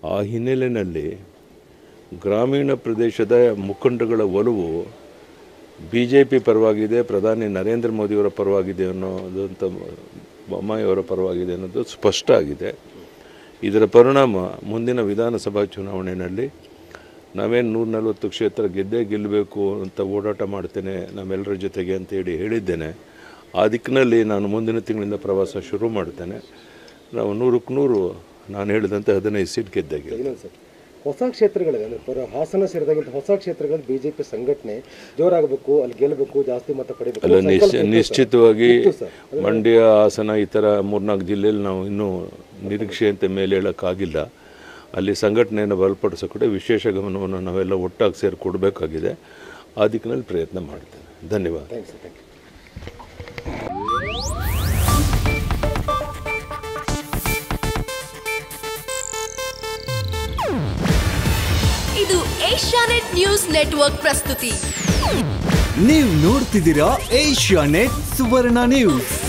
ಆ ಹಿನ್ನೆಲೆಯಲ್ಲಿ ಗ್ರಾಮೀಣ ಪ್ರದೇಶದ ಮುಖಂಡಗಳ ಒಲವು ಬಿ ಜೆ ಪಿ ಪರವಾಗಿದೆ ಪ್ರಧಾನಿ ನರೇಂದ್ರ ಮೋದಿಯವರ ಪರವಾಗಿದೆ ಅನ್ನೋದಂತ ಬೊಮ್ಮಾಯಿಯವರ ಪರವಾಗಿದೆ ಅನ್ನೋದು ಸ್ಪಷ್ಟ ಆಗಿದೆ ಇದರ ಪರಿಣಾಮ ಮುಂದಿನ ವಿಧಾನಸಭಾ ಚುನಾವಣೆಯಲ್ಲಿ ನಾವೇನು ನೂರ ನಲವತ್ತು ಕ್ಷೇತ್ರ ಗೆದ್ದೇ ಗೆಲ್ಲಬೇಕು ಅಂತ ಓಡಾಟ ಮಾಡ್ತೇನೆ ನಮ್ಮೆಲ್ಲರ ಜೊತೆಗೆ ಅಂತೇಳಿ ಹೇಳಿದ್ದೇನೆ ಆ ದಿಕ್ಕಿನಲ್ಲಿ ನಾನು ಮುಂದಿನ ತಿಂಗಳಿಂದ ಪ್ರವಾಸ ಶುರು ಮಾಡ್ತೇನೆ ನಾವು ನೂರಕ್ಕೆ ನೂರು ನಾನು ಹೇಳಿದಂತೆ ಹದಿನೈದು ಸೀಟ್ ಗೆದ್ದಾಗೆ ಇನ್ನೊಂದು ಸರ್ ಹೊಸ ಕ್ಷೇತ್ರಗಳಲ್ಲಿ ಅಂದರೆ ಪರ ಹಾಸನ ಸೇರಿದಂಥ ಹೊಸ ಕ್ಷೇತ್ರಗಳಲ್ಲಿ ಬಿಜೆಪಿ ಸಂಘಟನೆ ಜೋರಾಗಬೇಕು ಅಲ್ಲಿ ಗೆಲ್ಲಬೇಕು ಜಾಸ್ತಿ ಮತ ಪಡಿಬೇಕು ಅಲ್ಲ ನಿಶ್ಚ ಸಂಕಲ್ಪ ಇತ್ತು ಸರ್. ನಿಶ್ಚಿತವಾಗಿ ಇತ್ತು ಸರ್. ಮಂಡ್ಯ ಹಾಸನ ಈ ಥರ ಮೂರ್ನಾಲ್ಕು ಜಿಲ್ಲೆಯಲ್ಲಿ ನಾವು ಇನ್ನೂ ನಿರೀಕ್ಷೆಯಂತೆ ಮೇಲೆ ಹೇಳೋಕ್ಕಾಗಿಲ್ಲ ಅಲ್ಲಿ ಸಂಘಟನೆಯನ್ನು ಬಲಪಡಿಸೋ ಕಡೆ ವಿಶೇಷ ಗಮನವನ್ನು ನಾವೆಲ್ಲ ಒಟ್ಟಾಗಿ ಸೇರಿ ಕೊಡಬೇಕಾಗಿದೆ ಆ ದಿಕ್ಕಿನಲ್ಲಿ ಪ್ರಯತ್ನ ಮಾಡ್ತೇನೆ ಧನ್ಯವಾದ ಥ್ಯಾಂಕ್ಸ್ ಸರ್ ಥ್ಯಾಂಕ್ ಯು ಇದು ಏಷ್ಯಾನೆಟ್ ನ್ಯೂಸ್ ನೆಟ್ವರ್ಕ್ ಪ್ರಸ್ತುತಿ ನೀವು ನೋಡ್ತಿದ್ದೀರಾ ಏಷ್ಯಾ ನೆಟ್ ಸುವರ್ಣ ನ್ಯೂಸ್